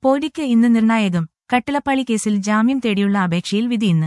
പോരിക്ക് ഇന്ന് നിർണായകം കട്ടിളപ്പാളി കേസിൽ ജാമ്യം തേടിയുള്ള അപേക്ഷയിൽ വിധി ഇന്ന്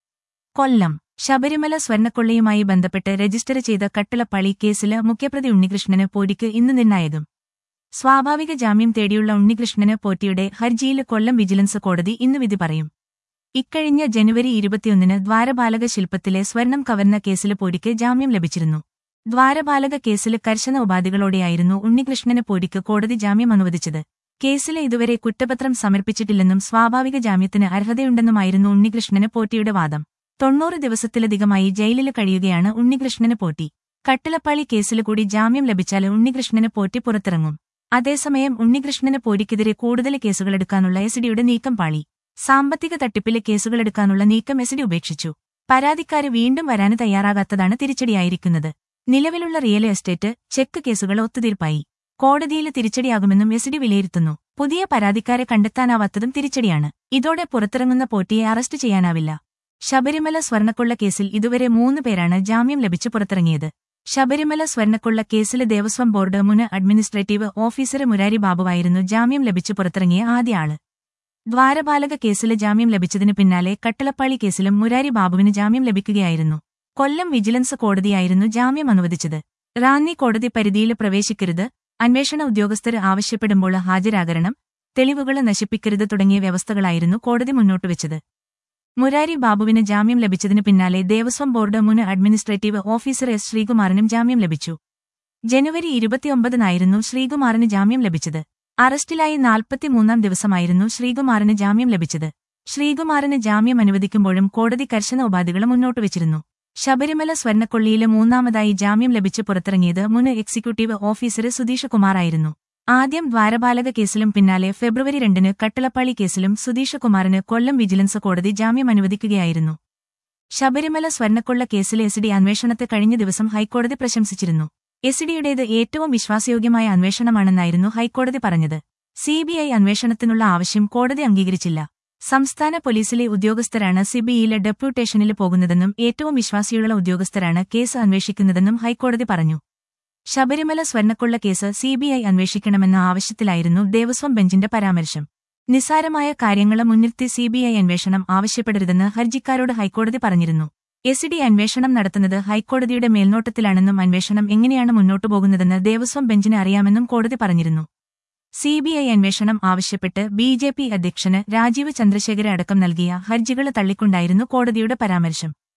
കൊല്ലം ശബരിമല സ്വർണ്ണക്കൊള്ളയുമായി ബന്ധപ്പെട്ട് രജിസ്റ്റർ ചെയ്ത കട്ടിളപ്പാളി കേസില് മുഖ്യപ്രതി ഉണ്ണികൃഷ്ണന് പോരിക്ക് ഇന്ന് നിർണായകം സ്വാഭാവിക ജാമ്യം തേടിയുള്ള ഉണ്ണികൃഷ്ണന് പോറ്റിയുടെ ഹർജിയിൽ കൊല്ലം വിജിലൻസ് കോടതി ഇന്ന് വിധി പറയും ഇക്കഴിഞ്ഞ ജനുവരി ഇരുപത്തിയൊന്നിന് ദ്വാരപാലക ശില്പത്തിലെ സ്വർണം കവർന്ന കേസില് പോരിക്ക് ജാമ്യം ലഭിച്ചിരുന്നു ദ്വാരപാലക കേസില് കർശന ഉപാധികളോടെയായിരുന്നു ഉണ്ണികൃഷ്ണന് പോരിക്ക് കോടതി ജാമ്യം അനുവദിച്ചത് കേസില് ഇതുവരെ കുറ്റപത്രം സമർപ്പിച്ചിട്ടില്ലെന്നും സ്വാഭാവിക ജാമ്യത്തിന് അർഹതയുണ്ടെന്നുമായിരുന്നു ഉണ്ണികൃഷ്ണന് പോറ്റിയുടെ വാദം തൊണ്ണൂറ് ദിവസത്തിലധികമായി ജയിലിൽ കഴിയുകയാണ് ഉണ്ണികൃഷ്ണന് പോറ്റി കട്ടിളപ്പാളി കേസിൽ കൂടി ജാമ്യം ലഭിച്ചാൽ ഉണ്ണികൃഷ്ണന് പോറ്റി പുറത്തിറങ്ങും അതേസമയം ഉണ്ണികൃഷ്ണന് പോരിക്കെതിരെ കൂടുതൽ കേസുകളെടുക്കാനുള്ള എസ് ഡിയുടെ നീക്കം പാളി സാമ്പത്തിക തട്ടിപ്പിലെ കേസുകളെടുക്കാനുള്ള നീക്കം എസ് ഡി ഉപേക്ഷിച്ചു പരാതിക്കാര് വീണ്ടും വരാന് തയ്യാറാകാത്തതാണ് തിരിച്ചടിയായിരിക്കുന്നത് നിലവിലുള്ള റിയൽ എസ്റ്റേറ്റ് ചെക്ക് കേസുകൾ ഒത്തുതീർപ്പായി കോടതിയിൽ തിരിച്ചടിയാകുമെന്നും എസ് ഡി വിലയിരുത്തുന്നു പുതിയ പരാതിക്കാരെ കണ്ടെത്താനാവാത്തതും തിരിച്ചടിയാണ് ഇതോടെ പുറത്തിറങ്ങുന്ന പോറ്റിയെ അറസ്റ്റ് ചെയ്യാനാവില്ല ശബരിമല സ്വർണ്ണക്കൊള്ള കേസിൽ ഇതുവരെ മൂന്ന് പേരാണ് ജാമ്യം ലഭിച്ച് പുറത്തിറങ്ങിയത് ശബരിമല സ്വർണ്ണക്കൊള്ള കേസിലെ ദേവസ്വം ബോർഡ് മുൻ അഡ്മിനിസ്ട്രേറ്റീവ് ഓഫീസർ മുരാരി ബാബുവായിരുന്നു ജാമ്യം ലഭിച്ച് പുറത്തിറങ്ങിയ ആദ്യ ആള് ദ്വാരപാലക കേസിലെ ജാമ്യം ലഭിച്ചതിന് പിന്നാലെ കട്ടിളപ്പാളി കേസിലും മുരാരി ബാബുവിന് ജാമ്യം ലഭിക്കുകയായിരുന്നു കൊല്ലം വിജിലൻസ് കോടതിയായിരുന്നു ജാമ്യം അനുവദിച്ചത് റാന്നി കോടതി പരിധിയിൽ പ്രവേശിക്കരുത് അന്വേഷണ ഉദ്യോഗസ്ഥർ ആവശ്യപ്പെടുമ്പോൾ ഹാജരാകരണം തെളിവുകൾ നശിപ്പിക്കരുത് തുടങ്ങിയ വ്യവസ്ഥകളായിരുന്നു കോടതി മുന്നോട്ടുവച്ചത് മുരാരി ബാബുവിന് ജാമ്യം ലഭിച്ചതിനു പിന്നാലെ ദേവസ്വം ബോർഡ് മുൻ അഡ്മിനിസ്ട്രേറ്റീവ് ഓഫീസർ എസ് ശ്രീകുമാറിനും ജാമ്യം ലഭിച്ചു ജനുവരി ഇരുപത്തിയൊമ്പതിനായിരുന്നു ശ്രീകുമാറിന് ജാമ്യം ലഭിച്ചത് അറസ്റ്റിലായി നാൽപ്പത്തിമൂന്നാം ദിവസമായിരുന്നു ശ്രീകുമാറിന് ജാമ്യം ലഭിച്ചത് ശ്രീകുമാറിന് ജാമ്യം അനുവദിക്കുമ്പോഴും കോടതി കർശന ഉപാധികൾ മുന്നോട്ടുവച്ചിരുന്നു ശബരിമല സ്വർണ്ണക്കൊള്ളിയിലെ മൂന്നാമതായി ജാമ്യം ലഭിച്ച് പുറത്തിറങ്ങിയത് മുൻ എക്സിക്യൂട്ടീവ് ഓഫീസർ സുധീഷ് കുമാറായിരുന്നു ആദ്യം ദ്വാരപാലക കേസിലും പിന്നാലെ ഫെബ്രുവരി രണ്ടിന് കട്ടിളപ്പാളി കേസിലും സുധീഷ് കുമാറിന് കൊല്ലം വിജിലൻസ് കോടതി ജാമ്യം അനുവദിക്കുകയായിരുന്നു ശബരിമല സ്വർണ്ണക്കൊള്ള കേസിലെ എസ് ഡി അന്വേഷണത്തെ കഴിഞ്ഞ ദിവസം ഹൈക്കോടതി പ്രശംസിച്ചിരുന്നു എസ് ഡിയുടേത് ഏറ്റവും വിശ്വാസയോഗ്യമായ അന്വേഷണമാണെന്നായിരുന്നു ഹൈക്കോടതി പറഞ്ഞത് സിബിഐ അന്വേഷണത്തിനുള്ള ആവശ്യം കോടതി അംഗീകരിച്ചില്ല സംസ്ഥാന പോലീസിലെ ഉദ്യോഗസ്ഥരാണ് സിബിയിലെ ഡെപ്യൂട്ടേഷനിൽ പോകുന്നതെന്നും ഏറ്റവും വിശ്വാസിയുള്ള ഉദ്യോഗസ്ഥരാണ് കേസ് അന്വേഷിക്കുന്നതെന്നും ഹൈക്കോടതി പറഞ്ഞു ശബരിമല സ്വർണ്ണക്കൊള്ള കേസ് സിബിഐ അന്വേഷിക്കണമെന്ന ആവശ്യത്തിലായിരുന്നു ദേവസ്വം ബെഞ്ചിന്റെ പരാമർശം നിസാരമായ കാര്യങ്ങളെ മുൻനിർത്തി സിബിഐ അന്വേഷണം ആവശ്യപ്പെടരുതെന്ന് ഹർജിക്കാരോട് ഹൈക്കോടതി പറഞ്ഞിരുന്നു എസ് ഡി അന്വേഷണം നടത്തുന്നത് ഹൈക്കോടതിയുടെ മേൽനോട്ടത്തിലാണെന്നും അന്വേഷണം എങ്ങനെയാണ് മുന്നോട്ടു പോകുന്നതെന്ന് ദേവസ്വം ബെഞ്ചിന് അറിയാമെന്നും കോടതി പറഞ്ഞിരുന്നു സിബിഐ അന്വേഷണം ആവശ്യപ്പെട്ട് ബി ജെ പി അധ്യക്ഷന് രാജീവ് ചന്ദ്രശേഖര അടക്കം നൽകിയ ഹർജികൾ തള്ളിക്കൊണ്ടായിരുന്നു കോടതിയുടെ പരാമർശം